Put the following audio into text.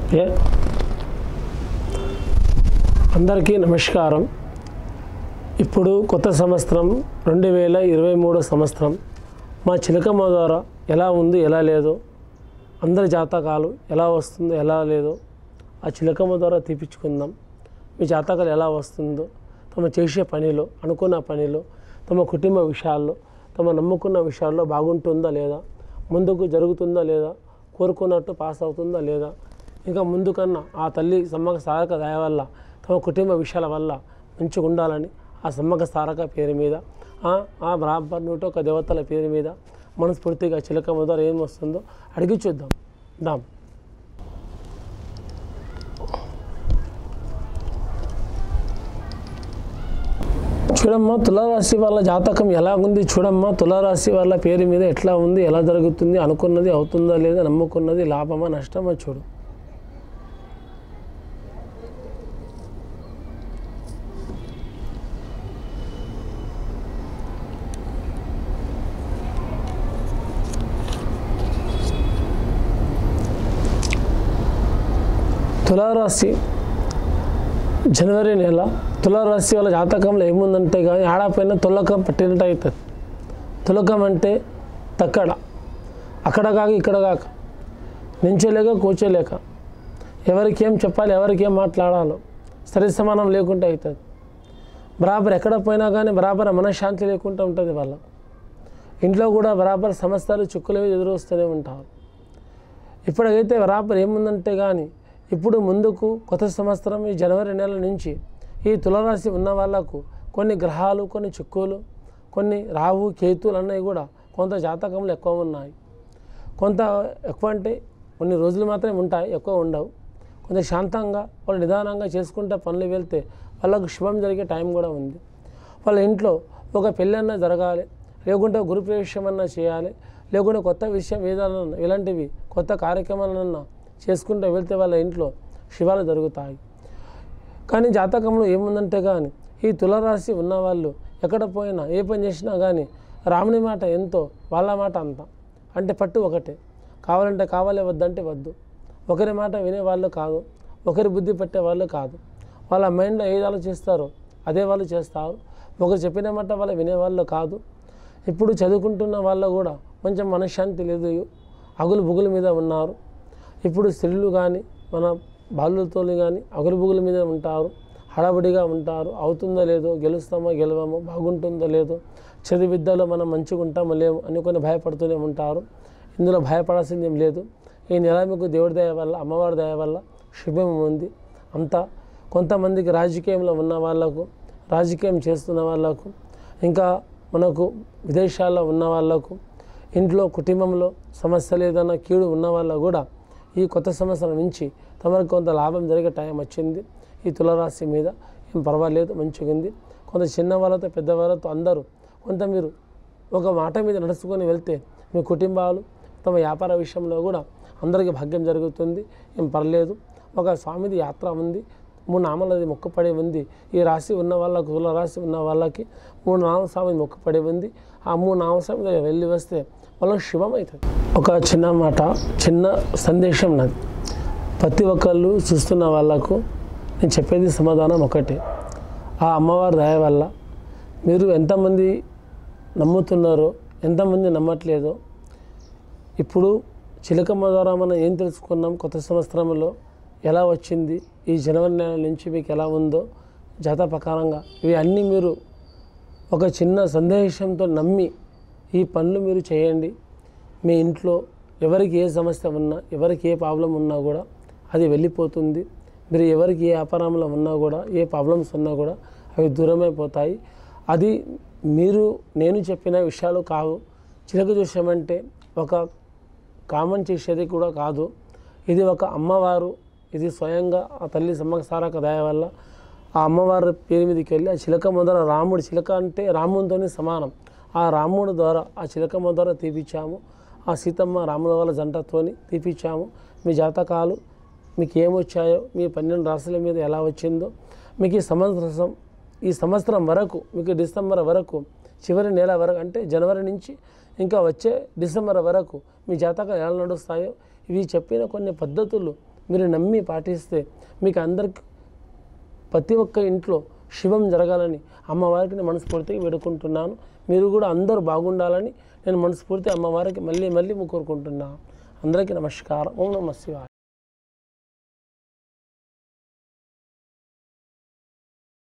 ఏ అందరికీ నమస్కారం ఇప్పుడు కొత్త సంవత్సరం రెండు వేల ఇరవై మూడో సంవత్సరం మా చిలకమ్మ ద్వారా ఎలా ఉంది ఎలా లేదో అందరి జాతకాలు ఎలా వస్తుందో ఎలా లేదో ఆ చిలకమ్మ ద్వారా తీపించుకుందాం మీ జాతకాలు ఎలా వస్తుందో తమ చేసే పనిలో అనుకున్న పనిలో తమ కుటుంబ విషయాల్లో తమ నమ్ముకున్న విషయాల్లో బాగుంటుందా లేదా ముందుకు జరుగుతుందా లేదా కోరుకున్నట్టు పాస్ అవుతుందా లేదా ఇంకా ముందు కన్నా ఆ తల్లి సమ్మక సారక దయ వల్ల తమ కుటుంబ విషయాల వల్ల మంచిగా ఉండాలని ఆ సమ్మక సారక పేరు మీద ఆ ఆ బ్రాహ్మణ నూట ఒక దేవతల పేరు మీద మనస్ఫూర్తిగా చిలకమ్మ ద్వారా ఏం వస్తుందో అడిగి చూద్దాం దాం చూడమ్మా తులారాశి వాళ్ళ జాతకం ఎలా ఉంది చూడమ్మా తులారాశి వాళ్ళ పేరు మీద ఎట్లా ఉంది ఎలా జరుగుతుంది అనుకున్నది అవుతుందా లేదా నమ్ముకున్నది లాభమా నష్టమా చూడు తులారాశి జనవరి నెల తులారాశి వాళ్ళ జాతకంలో ఏముందంటే కానీ ఆడపైన తులకం పట్టినట్టు అవుతుంది తులకం అంటే తక్కడ అక్కడ కాక ఇక్కడ కాక నించోలేక కూర్చోలేక ఎవరికి ఏం చెప్పాలి ఎవరికి ఏం మాట్లాడాలో సరి సమానం లేకుండా అవుతుంది బరాబర్ ఎక్కడ పోయినా కానీ బరాబర్ మనశ్శాంతి లేకుండా ఉంటుంది వాళ్ళ ఇంట్లో కూడా బరాబర్ సమస్యలు చిక్కులు ఎదురు వస్తూనే ఉంటారు ఇప్పటికైతే బరాబర్ ఏముందంటే కానీ ఇప్పుడు ముందుకు కొత్త సంవత్సరం ఈ జనవరి నెల నుంచి ఈ తులరాశి ఉన్న వాళ్ళకు కొన్ని గ్రహాలు కొన్ని చిక్కులు కొన్ని రాహు కేతులు అన్నవి కూడా కొంత జాతకంలో ఎక్కువ ఉన్నాయి కొంత ఎక్కువ అంటే కొన్ని రోజులు మాత్రమే ఉంటాయి ఎక్కువ ఉండవు కొంత శాంతంగా వాళ్ళు నిదానంగా చేసుకుంటే పనులు వెళ్తే వాళ్ళకు శుభం జరిగే టైం కూడా ఉంది వాళ్ళ ఇంట్లో ఒక పెళ్ళన్న జరగాలి లేకుంటే గురుప్రవేశం అన్నా చేయాలి లేకుంటే కొత్త విషయం ఏదైనా ఇలాంటివి కొత్త కార్యక్రమాలన్నా చేసుకుంటూ వెళ్తే వాళ్ళ ఇంట్లో శివాలు జరుగుతాయి కానీ జాతకంలో ఏముందంటే కానీ ఈ తులరాశి ఉన్నవాళ్ళు ఎక్కడ పోయినా ఏ పని చేసినా కానీ రాముని మాట ఎంతో వాళ్ళ మాట అంత అంటే పట్టు ఒకటే కావాలంటే కావాలి వద్దంటే వద్దు ఒకరి మాట వినేవాళ్ళు కాదు ఒకరి బుద్ధి పెట్టే వాళ్ళు కాదు వాళ్ళ మైండ్లో ఏది ఆలోచిస్తారో అదే వాళ్ళు చేస్తారు ఒకరు చెప్పిన మాట వాళ్ళు వినేవాళ్ళు కాదు ఇప్పుడు చదువుకుంటున్న వాళ్ళు కూడా కొంచెం మనశ్శాంతి లేదు అగులు బుగుల మీద ఉన్నారు ఇప్పుడు స్త్రీలు కానీ మన బాలులతో కానీ అగులు బుగుల మీద ఉంటారు హడాబడిగా ఉంటారు అవుతుందో లేదో గెలుస్తామో గెలవమో బాగుంటుందో లేదో చదువు విద్యలో మనం మంచిగా ఉంటామో లేమో అని కొన్ని భయపడుతూనే ఉంటారు ఇందులో భయపడాల్సింది ఏం లేదు ఈ నెల మీకు దేవుడి దయ వల్ల అమ్మవారి దయ వల్ల శుభం ఉంది అంతా కొంతమందికి రాజకీయంలో ఉన్న వాళ్ళకు రాజకీయం చేస్తున్న వాళ్ళకు ఇంకా మనకు విదేశాల్లో ఉన్న వాళ్ళకు ఇంట్లో కుటుంబంలో సమస్యలు ఏదైనా కీడు ఉన్న వాళ్ళకు కూడా ఈ కొత్త సంవత్సరం నుంచి తమకు కొంత లాభం జరిగే టైం వచ్చింది ఈ తులరాశి మీద ఏం పర్వాలేదు మంచిగా ఉంది కొంత చిన్న వాళ్ళతో పెద్ద వాళ్ళతో అందరూ కొంత మీరు ఒక మాట మీద నడుచుకొని వెళ్తే మీ కుటుంబాలు తమ వ్యాపార విషయంలో కూడా అందరికీ భాగ్యం జరుగుతుంది ఏం పర్లేదు ఒక స్వామిది యాత్ర ఉంది మూడు నామాలది మొక్కుపడి ఉంది ఈ రాశి ఉన్న వాళ్ళకు కుల రాశి ఉన్న వాళ్ళకి మూడు నామస్వామి మొక్కుపడి ఉంది ఆ మూడు నామస్వామి దగ్గర వెళ్ళి వస్తే వాళ్ళకి శుభం అవుతుంది ఒక చిన్న మాట చిన్న సందేశం నాది ప్రతి ఒక్కళ్ళు చూస్తున్న వాళ్ళకు నేను చెప్పేది సమాధానం ఒకటే ఆ అమ్మవారి దయ వల్ల మీరు ఎంతమంది నమ్ముతున్నారో ఎంతమంది నమ్మట్లేదో ఇప్పుడు చిలకమ్మ ద్వారా మనం ఏం తెలుసుకున్నాం కొత్త సంవత్సరంలో ఎలా వచ్చింది ఈ జనవరి నెల నుంచి మీకు ఎలా ఉందో జాత ప్రకారంగా ఇవి అన్నీ మీరు ఒక చిన్న సందేశంతో నమ్మి ఈ పనులు మీరు చేయండి మీ ఇంట్లో ఎవరికి ఏ సమస్య ఉన్నా ఎవరికి ఏ ప్రాబ్లం ఉన్నా కూడా అది వెళ్ళిపోతుంది మీరు ఎవరికి ఏ వ్యాపారంలో ఉన్నా కూడా ఏ ప్రాబ్లమ్స్ ఉన్నా కూడా అవి దూరమైపోతాయి అది మీరు నేను చెప్పిన విషయాలు కావు చిలక చూసామంటే ఒక కామన్ చేసేది కూడా కాదు ఇది ఒక అమ్మవారు ఇది స్వయంగా ఆ తల్లి సమ్మక సారక దయ వల్ల ఆ అమ్మవారి పేరు మీదకి వెళ్ళి ఆ చిలక మొదల రాముడు చిలక అంటే రామునితోనే సమానం ఆ రాముడు ద్వారా ఆ చిలకమ్మ ద్వారా తీపిచ్చాము ఆ సీతమ్మ రాముల వాళ్ళ జంటతోని తీపిచ్చాము మీ జాతకాలు మీకు ఏమొచ్చాయో మీ పన్నెండు రాశుల మీద ఎలా వచ్చిందో మీకు ఈ సంవత్సరం ఈ సంవత్సరం వరకు మీకు డిసెంబర్ వరకు చివరి నెల వరకు అంటే జనవరి నుంచి ఇంకా వచ్చే డిసెంబర్ వరకు మీ జాతకాలు ఎలా నడుస్తాయో ఇవి చెప్పిన కొన్ని పద్ధతులు మీరు నమ్మి పాటిస్తే మీకు అందరికి ప్రతి ఒక్క ఇంట్లో శుభం జరగాలని అమ్మవారికి నేను మనస్ఫూర్తిగా వేడుకుంటున్నాను మీరు కూడా అందరూ బాగుండాలని నేను మనస్ఫూర్తి అమ్మవారికి మళ్ళీ మళ్ళీ కోరుకుంటున్నాను అందరికీ నమస్కారం ఓం నమ శివాయ